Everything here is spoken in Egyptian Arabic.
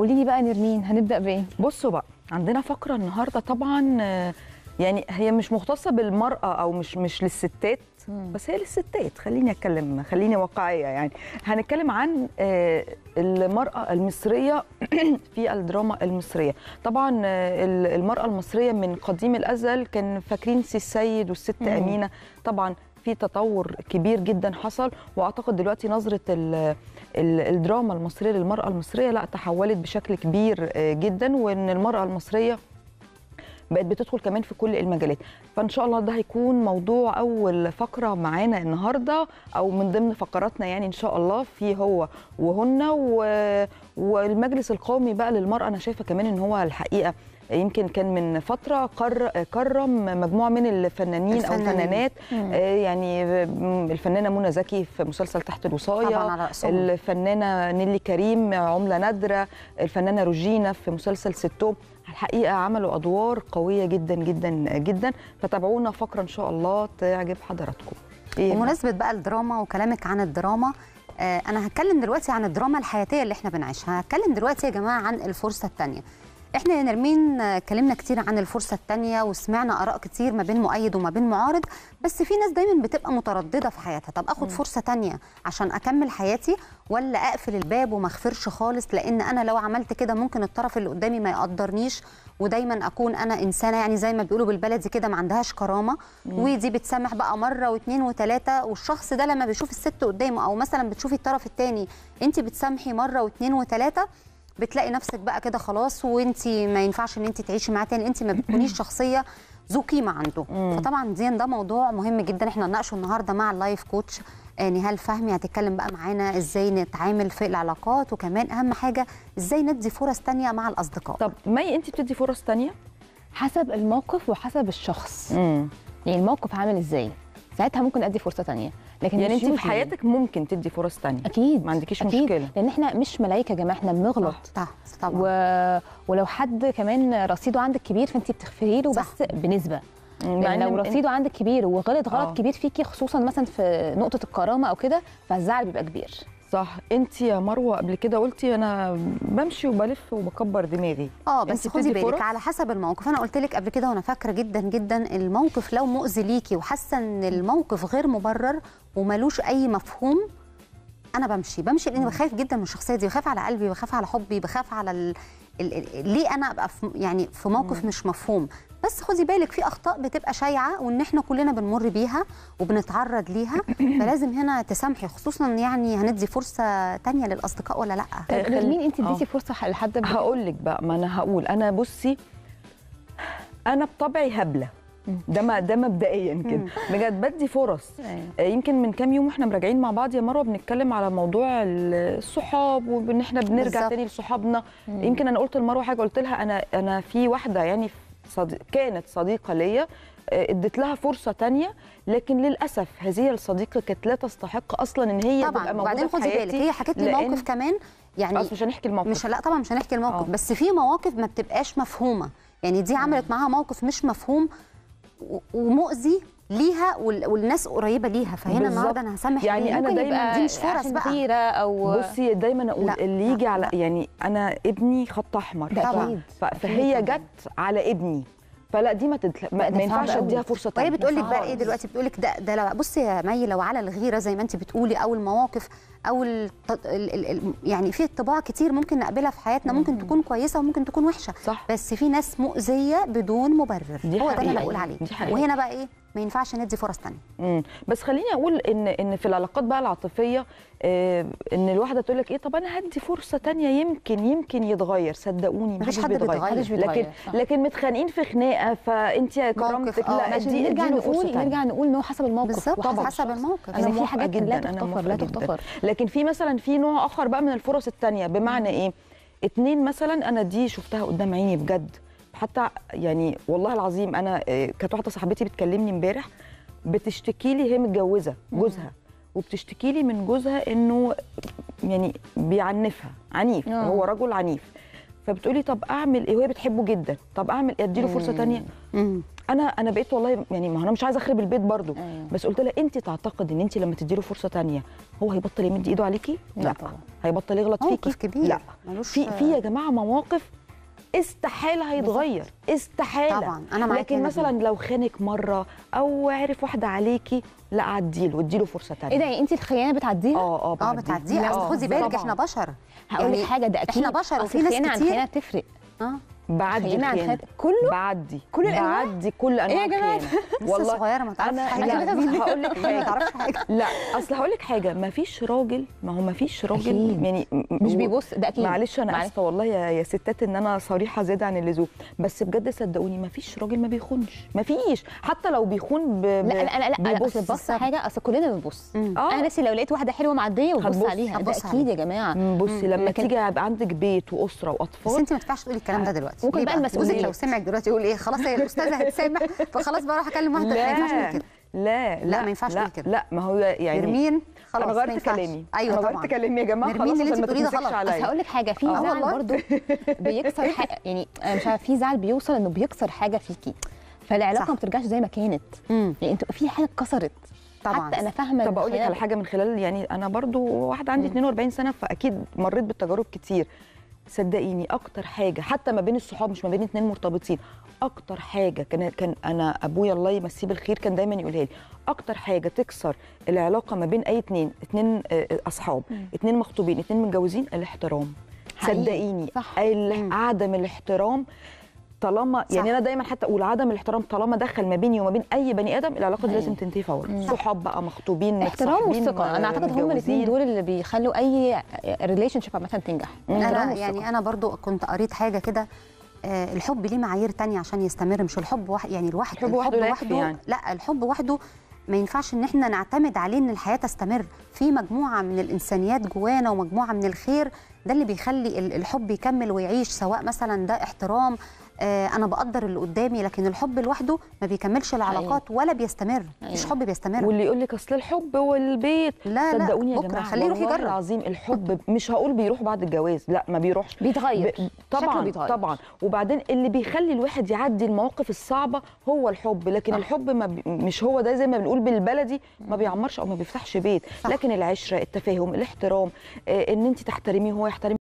قولي لي بقى نرمين هنبدا بايه بصوا بقى عندنا فقره النهارده طبعا آه، يعني هي مش مختصه بالمراه او مش مش للستات بس هي للستات خليني اتكلم خليني واقعيه يعني هنتكلم عن آه، المراه المصريه في الدراما المصريه طبعا آه، ال- المراه المصريه من قديم الازل كان فاكرين سي السيد والست مم. امينه طبعا في تطور كبير جدا حصل واعتقد دلوقتي نظره ال- ال- الدراما المصريه للمراه المصريه لا تحولت بشكل كبير آه، جدا وان المراه المصريه بقت بتدخل كمان في كل المجالات فان شاء الله ده هيكون موضوع اول فقره معانا النهارده او من ضمن فقراتنا يعني ان شاء الله في هو وهن و... والمجلس القومي بقى للمراه انا شايفه كمان ان هو الحقيقه يمكن كان من فتره قر... كرم مجموعه من الفنانين او الفنانين. الفنانات مم. آه، يعني م- الفنانه منى زكي في مسلسل تحت الوصايه طبعا على رأسهم الفنانه نيلي كريم عمله نادره الفنانه روجينا في مسلسل ستوم الحقيقه عملوا ادوار قويه جدا جدا جدا فتابعونا فقره ان شاء الله تعجب حضراتكم ايه بمناسبه بقى الدراما وكلامك عن الدراما آه انا هتكلم دلوقتي عن الدراما الحياتيه اللي احنا بنعيشها هتكلم دلوقتي يا جماعه عن الفرصه الثانيه احنا يا نرمين آه، اتكلمنا كتير عن الفرصه الثانيه وسمعنا اراء كتير ما بين مؤيد وما بين معارض بس في ناس دايما بتبقى متردده في حياتها طب اخد فرصه تانية عشان اكمل حياتي ولا اقفل الباب وما اغفرش خالص لان انا لو عملت كده ممكن الطرف اللي قدامي ما يقدرنيش ودايما اكون انا انسانه يعني زي ما بيقولوا بالبلدي كده ما عندهاش كرامه ودي بتسامح بقى مره واثنين وثلاثه والشخص ده لما بيشوف الست قدامه او مثلا بتشوفي الطرف الثاني انت بتسامحي مره واثنين وثلاثه بتلاقي نفسك بقى كده خلاص وانت ما ينفعش ان انت تعيشي معاه تاني انت ما بتكونيش شخصيه ذو قيمه عنده فطبعا زين ده موضوع مهم جدا احنا هنناقشه النهارده مع اللايف كوتش آه، نهال فهمي هتتكلم بقى معانا ازاي نتعامل في العلاقات وكمان اهم حاجه ازاي ندي فرص تانية مع الاصدقاء طب مي انت بتدي فرص تانية حسب الموقف وحسب الشخص امم يعني الموقف عامل ازاي ساعتها ممكن ادي فرصه تانية لكن يعني مش انت في usually. حياتك ممكن تدي فرص تانية اكيد ما عندكيش أكيد. مشكلة. لان احنا مش ملايكه يا جماعه احنا بنغلط صح طبعا و... ولو حد كمان رصيده عندك كبير فانت بتغفري له صح. بس بنسبه مع يعني إن لو إن- رصيده عندك كبير وغلط غلط آه. كبير فيكي خصوصا مثلا في نقطه الكرامه او كده فالزعل بيبقى كبير صح انت يا مروه قبل كده قلتي انا بمشي وبلف وبكبر دماغي اه أنت بس خدي بتدي بالك فرص؟ على حسب الموقف انا قلت لك قبل كده وانا فاكره جدا جدا الموقف لو مؤذي ليكي وحاسه ان الموقف غير مبرر وملوش اي مفهوم انا بمشي بمشي لاني بخاف جدا من الشخصيه دي بخاف على قلبي بخاف على حبي بخاف على ال... ال... ال... ليه انا ابقى في... يعني في موقف مش مفهوم بس خدي بالك في اخطاء بتبقى شايعه وان احنا كلنا بنمر بيها وبنتعرض ليها فلازم هنا تسامحي خصوصا يعني هندي فرصه تانية للاصدقاء ولا لا طيب خل- نرمين انت اديتي آه. فرصه لحد قبل كده؟ هقول لك بقى ما انا هقول انا بصي انا بطبعي هبله ده ما ده مبدئيا كده بجد بدي فرص أيوة. آه، يمكن من كام يوم واحنا مراجعين مع بعض يا مروه بنتكلم على موضوع الصحاب وان احنا بنرجع بالظبط. تاني لصحابنا يمكن انا قلت لمروه حاجه قلت لها انا انا في واحده يعني صديق كانت صديقه ليا آه، اديت لها فرصه تانية لكن للاسف هذه الصديقه كانت لا تستحق اصلا ان هي طبعا تبقى موجوده وبعدين في خدي بالك حياتي هي حكت لي لأن- موقف كمان يعني اصل مش هنحكي الموقف مش لا طبعا مش هنحكي الموقف آه. بس في مواقف ما بتبقاش مفهومه يعني دي عملت معاها موقف مش مفهوم و- ومؤذي ليها وال- والناس قريبه ليها فهنا بالظبط. النهارده انا هسامح يعني ليه؟ أنا ممكن دايماً يبقى دي مش فرص عشان بقى غيره او بصي دايما اقول لا، اللي يجي لا، على لا. يعني انا ابني خط احمر ده طبعاً. اكيد ف- فهي أكيد طبعاً. جت على ابني فلا دي ما, تدل... ما, لا، ده ما صعب ينفعش قوي. اديها فرصه وهي تانية بتقول لك بقى خالص. ايه دلوقتي بتقول لك ده ده لو بصي يا مي لو على الغيره زي ما انت بتقولي او المواقف او الت... ال... ال... ال... يعني في طباع كتير ممكن نقابلها في حياتنا ممكن تكون كويسه وممكن تكون وحشه صح بس في ناس مؤذيه بدون مبرر دي هو ده اللي حقيقة. انا بقول عليه دي حقيقة. وهنا بقى ايه ما ينفعش ندي فرص تانية مم. بس خليني اقول ان ان في العلاقات بقى العاطفيه آه ان الواحده تقول لك ايه طب انا هدي فرصه تانية يمكن يمكن يتغير صدقوني مفيش محدش حد بيتغير. محدش لكن بيتغير، صح. لكن متخانقين في خناقه فانت يا كرامتك آه، لا عشان دي نرجع اديله فرصه نقول تانية نرجع نقول ان هو حسب الموقف بالظبط وحسب حسب الشخص. الموقف أنا في موافقة حاجات لا جداً، أنا تغتفر لا موافقة جداً. تغتفر لكن في مثلا في نوع اخر بقى من الفرص التانية بمعنى ايه اتنين مثلا انا دي شفتها قدام عيني بجد حتى يعني والله العظيم انا آه، كانت واحده صاحبتي بتكلمني امبارح بتشتكي لي هي متجوزه جوزها وبتشتكي لي من جوزها انه يعني بيعنفها عنيف آه. هو رجل عنيف فبتقولي طب اعمل ايه وهي بتحبه جدا طب اعمل ايه اديله فرصه تانية مم. انا انا بقيت والله يعني ما هو انا مش عايزه اخرب البيت برضو أيوة. بس قلت لها انت تعتقد ان انت لما تدي له فرصه تانية هو هيبطل يمد ايده عليكي لا طبعا. هيبطل يغلط موقف فيكي كبير لا ملوش في في يا جماعه مواقف استحاله هيتغير استحاله طبعا انا معاكي لكن هنا مثلا لو خانك مره او عرف واحده عليكي لا عديله اديله فرصه تانية ايه ده يعني انت الخيانه بتعديها اه اه اه بعديه. بتعديه لا، اصل آه، خدي بالك طبعاً. احنا بشر هقول لك يعني حاجه ده اكيد احنا بشر أصل وفي ناس الخيانة عن كتير- خيانة تفرق اه بعدي خيانة عن الخيانه خيانة- كله بعدي كل الأنواع؟ بعدي كل انواع يا جماعة؟ الخيانه لسه صغيره ما تعرفش انا حاجه لا هقول لك ما حاجه تعرفش حاجه لا اصل هقول لك حاجه ما فيش راجل ما هو ما فيش راجل أكيد. يعني م- مش و- بيبص ده اكيد معلش انا معلش. اسفه والله يا يا ستات ان انا صريحه زياده عن اللزوم بس بجد صدقوني ما فيش راجل ما بيخونش ما فيش حتى لو بيخون ب... ب... لا لا لا لا بيبص اصل بص حاجه اصل كلنا بنبص مم. آه. انا نفسي لو لقيت واحده حلوه معديه وببص هتبص. عليها ده هتبص اكيد يا جماعه مم، بصي لما لكن- تيجي يبقى عندك بيت واسره بس واطفال انت ما ينفعش تقولي الكلام ده دلوقتي ممكن ليه بقى جوزك المسؤولية. لو سمعك دلوقتي يقول ايه خلاص هي الاستاذه هتسامح فخلاص بقى اروح اكلم واحده ما ينفعش تقولي لا كده لا لا، ما ينفعش لا تقولي كده. لا ما هو يعني نرمين خلاص انا ما غيرت ينفعش. كلامي ايوه انا طبعا غيرت كلامي يا جماعه نرمين خلاص اللي عشان انت ما بتقوليه ده تمسكش غلط. بس عليا هقول لك حاجه في آه زعل والله. برضو بيكسر حاجه يعني انا مش عارفه في زعل بيوصل انه بيكسر حاجه فيكي فالعلاقه صح. ما بترجعش زي ما كانت مم. يعني انت في حاجه اتكسرت طبعا حتى انا فاهمه طب اقول لك الخيانة على حاجه من خلال يعني انا برضو واحده عندي 42 سنه فاكيد مريت بالتجارب كتير صدقيني اكتر حاجه حتى ما بين الصحاب مش ما بين اتنين مرتبطين اكتر حاجه كان كان انا ابويا الله يمسيه بالخير كان دايما يقولها لي اكتر حاجه تكسر العلاقه ما بين اي اتنين اتنين آه، اصحاب اتنين مخطوبين اتنين متجوزين الاحترام حقيقي. صدقيني صح. ال- عدم الاحترام طالما صح. يعني انا دايما حتى اقول عدم الاحترام طالما دخل ما بيني وما بين اي بني ادم العلاقه دي أيوة. لازم تنتهي فورا صحاب بقى مخطوبين احترام متصاحبين، والثقه انا اعتقد هما الاثنين متجوزين. دول اللي بيخلوا اي ريليشن شيب عامه تنجح احترام انا والثقة. يعني انا برضو كنت قريت حاجه كده آه، الحب ليه معايير تانية عشان يستمر مش الحب واحد يعني الواحد الحب وحده لا يكفي يعني. لا الحب وحده ما ينفعش ان احنا نعتمد عليه ان الحياه تستمر في مجموعه من الانسانيات جوانا ومجموعه من الخير ده اللي بيخلي ال- الحب يكمل ويعيش سواء مثلا ده احترام آه، انا بقدر اللي قدامي لكن الحب لوحده ما بيكملش العلاقات ولا بيستمر مفيش أيوة. حب بيستمر واللي يقول لك اصل الحب والبيت لا لا صدقوني يا بكره جماعه خليه يروح والله يجرب العظيم الحب مش هقول بيروح بعد الجواز لا ما بيروحش بيتغير ب... شكله طبعا بيتغير. طبعا وبعدين اللي بيخلي الواحد يعدي المواقف الصعبه هو الحب لكن صح. الحب ما بي... مش هو ده زي ما بنقول بالبلدي ما بيعمرش او ما بيفتحش بيت صح. لكن العشره التفاهم الاحترام آه ان انت تحترميه وهو يحترمك